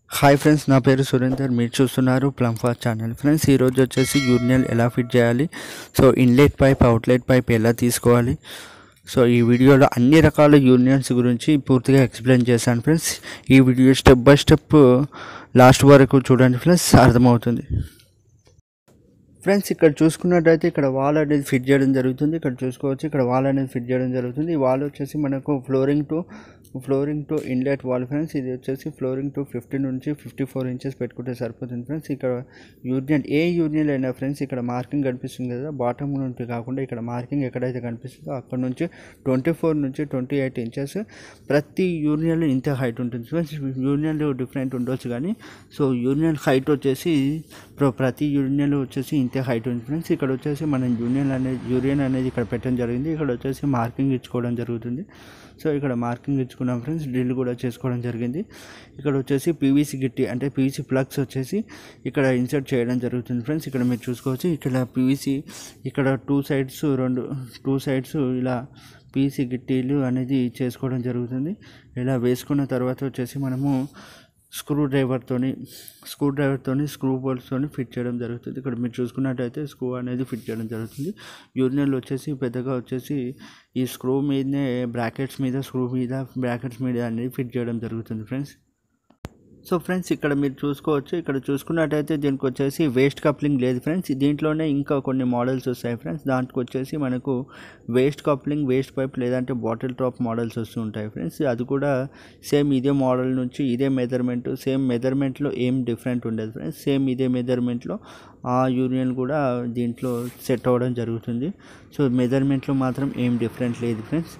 hi friends నా పేరు సురేందర్ మీరు చూస్తున్నారు ప్లంఫా ఛానల్ ఫ్రెండ్స్ ఈరోజు వచ్చేసి యూరినల్ ఎలా ఫిట్ చేయాలి so inlet pipe outlet pipe ఎలా తీసుకోవాలి సో ఈ వీడియోలో అన్ని రకాల యూనియన్స్ గురించి పూర్తిగా ఎక్స్ప్లెయిన్ చేశాను ఫ్రెండ్స్ ఈ video step by step last వరకు చూడండి ఫ్రెండ్స్ అర్థమవుతుంది ఫ్రెండ్స్ ఇక్కడ చూసుకున్నట్టయితే ఇక్కడ వాల్ అనేది ఫిట్ చేయడం జరుగుతుంది ఇక్కడ చూసుకోవచ్చు ఇక్కడ వాల్ అనేది ఫిట్ చేయడం జరుగుతుంది ఈ వాల్ వచ్చేసి మనకు flooring to flooring to inlet wall friends ఇది వచ్చేసి ఫ్లోరింగ్ టు ఫిఫ్టీ నుంచి ఫిఫ్టీ ఫోర్ ఇంచెస్ పెట్టుకుంటే సరిపోతుంది ఫ్రెండ్స్ ఇక్కడ యూనియన్ ఏ యూనియన్ అయినా ఫ్రెండ్స్ ఇక్కడ మార్కింగ్ కనిపిస్తుంది కదా బాటమ్ నుండి కాకుండా ఇక్కడ మార్కింగ్ ఎక్కడైతే కనిపిస్తుందో అక్కడ నుంచి ట్వంటీ ఫోర్ నుంచి ట్వంటీ ఎయిట్ ఇంచెస్ ప్రతి యూనియన్లో ఇంత హైట్ ఉంటుంది ఫ్రెండ్స్ యూనియన్లో డిఫరెంట్ ఉండొచ్చు కానీ సో యూనియన్ హైట్ వచ్చేసి ప్ర- ప్రతి యూనియన్లో వచ్చేసి ఇంతే హైట్ ఉంది ఫ్రెండ్స్ ఇక్కడ వచ్చేసి మనం యూనియన్ అనేది యూరియన్ అనేది ఇక్కడ పెట్టడం జరిగింది ఇక్కడ వచ్చేసి మార్కింగ్ ఇచ్చుకోవడం జరుగుతుంది సో ఇక్కడ మార్కింగ్ ఇచ్చుకున్నాం ఫ్రెండ్స్ డ్రిల్ కూడా చేసుకోవడం జరిగింది ఇక్కడ వచ్చేసి పీవీసీ గిట్టి అంటే పీవీసీ ప్లగ్స్ వచ్చేసి ఇక్కడ ఇన్సర్ట్ చేయడం జరుగుతుంది ఫ్రెండ్స్ ఇక్కడ మీరు చూసుకోవచ్చు ఇక్కడ పీవీసీ ఇక్కడ టూ సైడ్స్ రెండు టూ సైడ్స్ ఇలా పీసీ గిట్టీలు అనేది చేసుకోవడం జరుగుతుంది ఇలా వేసుకున్న తర్వాత వచ్చేసి మనము స్క్రూ డ్రైవర్తోని స్క్రూ డ్రైవర్తోని స్క్రూ బోల్ట్స్తోని ఫిట్ చేయడం జరుగుతుంది ఇక్కడ మీరు చూసుకున్నట్టయితే స్క్రూ అనేది ఫిట్ చేయడం జరుగుతుంది యూరినల్ వచ్చేసి పెద్దగా వచ్చేసి ఈ స్క్రూ మీదనే బ్రాకెట్స్ మీద స్క్రూ మీద బ్రాకెట్స్ మీద అనేది ఫిట్ చేయడం జరుగుతుంది ఫ్రెండ్స్ సో ఫ్రెండ్స్ ఇక్కడ మీరు చూసుకోవచ్చు ఇక్కడ చూసుకున్నట్టయితే దీనికి వచ్చేసి వేస్ట్ కప్లింగ్ లేదు ఫ్రెండ్స్ దీంట్లోనే ఇంకా కొన్ని మోడల్స్ వస్తాయి ఫ్రెండ్స్ దాంట్లో వచ్చేసి మనకు వేస్ట్ కప్లింగ్ వేస్ట్ పైప్ లేదంటే బాటిల్ టాప్ మోడల్స్ వస్తూ ఉంటాయి ఫ్రెండ్స్ అది కూడా సేమ్ ఇదే మోడల్ నుంచి ఇదే మెజర్మెంట్ సేమ్ మెజర్మెంట్లో ఏం డిఫరెంట్ ఉండదు ఫ్రెండ్స్ సేమ్ ఇదే మెజర్మెంట్లో ఆ యూనియన్ కూడా దీంట్లో సెట్ అవ్వడం జరుగుతుంది సో మెజర్మెంట్లో మాత్రం ఏం డిఫరెంట్ లేదు ఫ్రెండ్స్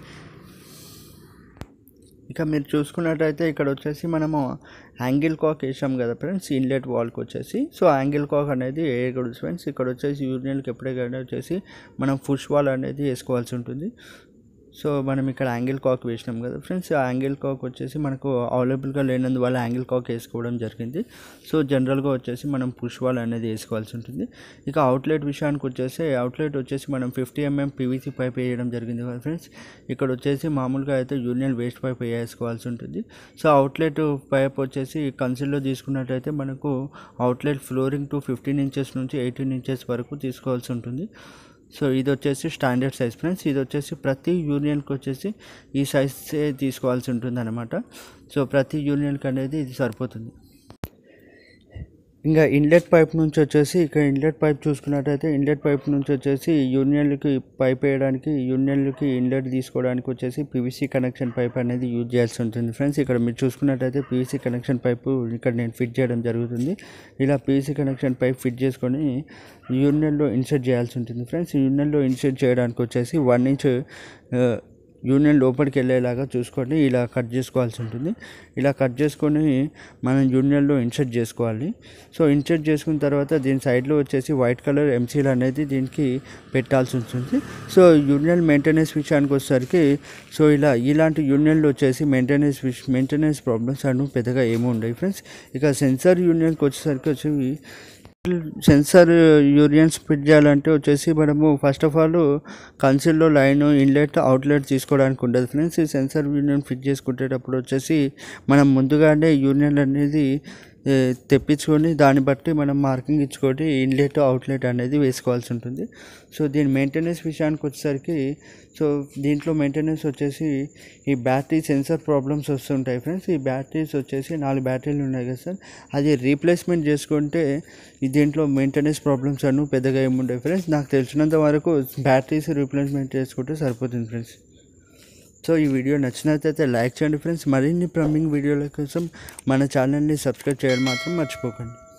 ఇక మీరు చూసుకున్నట్టయితే ఇక్కడ వచ్చేసి మనము యాంగిల్ కాక్ వేసాం కదా ఫ్రెండ్స్ ఇన్లెట్ వాల్కి వచ్చేసి సో యాంగిల్ కాక్ అనేది వేయకూడదు ఫ్రెండ్స్ ఇక్కడ వచ్చేసి యూరినల్కి ఎప్పుడైనా వచ్చేసి మనం పుష్ వాల్ అనేది వేసుకోవాల్సి ఉంటుంది సో మనం ఇక్కడ యాంగిల్ కాక్ వేసినాం కదా ఫ్రెండ్స్ ఆ యాంగిల్ కాక్ వచ్చేసి మనకు అవైలబుల్గా లేనందువల్ల యాంగిల్ కాక్ వేసుకోవడం జరిగింది సో జనరల్గా వచ్చేసి మనం పుష్ వాల్ అనేది వేసుకోవాల్సి ఉంటుంది ఇక అవుట్లెట్ విషయానికి వచ్చేసి అవుట్లెట్ వచ్చేసి మనం ఫిఫ్టీ ఎంఎం పీవీసీ పైప్ వేయడం జరిగింది కదా ఫ్రెండ్స్ ఇక్కడ వచ్చేసి మామూలుగా అయితే యూనియన్ వేస్ట్ పైప్ వేసుకోవాల్సి ఉంటుంది సో అవుట్లెట్ పైప్ వచ్చేసి కన్సిల్లో తీసుకున్నట్టయితే మనకు outlet flooring to fifteen inches నుంచి ఎయిటీన్ ఇంచెస్ వరకు తీసుకోవాల్సి ఉంటుంది సో ఇది వచ్చేసి స్టాండర్డ్ సైజ్ ఫ్రెండ్స్ ఇది వచ్చేసి ప్రతి యూనియన్కి వచ్చేసి ఈ సైజే తీసుకోవాల్సి ఉంటుంది అనమాట సో ప్రతి యూనియన్కి అనేది ఇది సరిపోతుంది ఇంకా ఇన్లెట్ పైప్ నుంచి వచ్చేసి ఇక్కడ ఇన్లెట్ పైప్ చూసుకున్నట్టయితే ఇన్లెట్ పైప్ నుంచి వచ్చేసి యూనియన్లకి పైప్ వేయడానికి యూనియన్లకి ఇన్లెట్ తీసుకోవడానికి వచ్చేసి పీవీసీ కనెక్షన్ పైప్ అనేది యూజ్ చేయాల్సి ఉంటుంది ఫ్రెండ్స్ ఇక్కడ మీరు చూసుకున్నట్టయితే పీవీసీ కనెక్షన్ పైపు ఇక్కడ నేను ఫిట్ చేయడం జరుగుతుంది ఇలా పీవీసీ కనెక్షన్ పైప్ ఫిట్ చేసుకొని యూనియన్లో ఇన్సర్ట్ చేయాల్సి ఉంటుంది ఫ్రెండ్స్ యూనియన్లో ఇన్సర్ట్ చేయడానికి వచ్చేసి వన్ ఇంచ్ యూనియన్ లోపలికి వెళ్ళేలాగా చూసుకొని ఇలా కట్ చేసుకోవాల్సి ఉంటుంది ఇలా కట్ చేసుకొని మనం యూనియన్లో ఇన్సర్ట్ చేసుకోవాలి సో ఇన్సర్ట్ చేసుకున్న తర్వాత దీని సైడ్లో వచ్చేసి వైట్ కలర్ ఎంసీల్ అనేది దీనికి పెట్టాల్సి ఉంటుంది సో యూనియన్ మెయింటెనెన్స్ విషయానికి వచ్చేసరికి సో ఇలా ఇలాంటి యూనియన్లో వచ్చేసి మెయింటెనెన్స్ విష్ మెయింటెనెన్స్ ప్రాబ్లమ్స్ అను పెద్దగా ఏమి ఉండవు ఫ్రెండ్స్ ఇక సెన్సార్ యూనియన్కి వచ్చేసరికి వచ్చి సెన్సార్ యూరియన్స్ ఫిట్ చేయాలంటే వచ్చేసి మనము ఫస్ట్ ఆఫ్ ఆల్ కన్సిల్లో లైన్ ఇన్లెట్ అవుట్లెట్ తీసుకోవడానికి ఉండదు ఫ్రెండ్స్ ఈ సెన్సార్ యూనియన్ ఫిట్ చేసుకునేటప్పుడు వచ్చేసి మనం ముందుగానే యూనియన్ అనేది ఏ, తెప్పించుకొని దాన్ని బట్టి మనం మార్కింగ్ ఇచ్చుకొని ఇన్లెట్ అవుట్లెట్ అనేది వేసుకోవాల్సి ఉంటుంది సో దీని మెయింటెనెన్స్ విషయానికి వచ్చేసరికి సో దీంట్లో మెయింటెనెన్స్ వచ్చేసి ఈ బ్యాటరీ సెన్సార్ ప్రాబ్లమ్స్ వస్తుంటాయి ఫ్రెండ్స్ ఈ బ్యాటరీస్ వచ్చేసి నాలుగు బ్యాటరీలు ఉన్నాయి కదా సార్ అది రీప్లేస్మెంట్ చేసుకుంటే ఈ దీంట్లో మెయింటెనెన్స్ ప్రాబ్లమ్స్ అను పెద్దగా ఏముండవు ఫ్రెండ్స్ నాకు తెలిసినంత వరకు బ్యాటరీస్ రీప్లేస్మెంట్ చేసుకుంటే సరిపోతుంది ఫ్రెండ్స్ సో ఈ వీడియో నచ్చినట్లయితే లైక్ చేయండి ఫ్రెండ్స్ మరిన్ని ప్లంబింగ్ వీడియోల కోసం మన ఛానల్ని సబ్స్క్రైబ్ చేయడం మాత్రం మర్చిపోకండి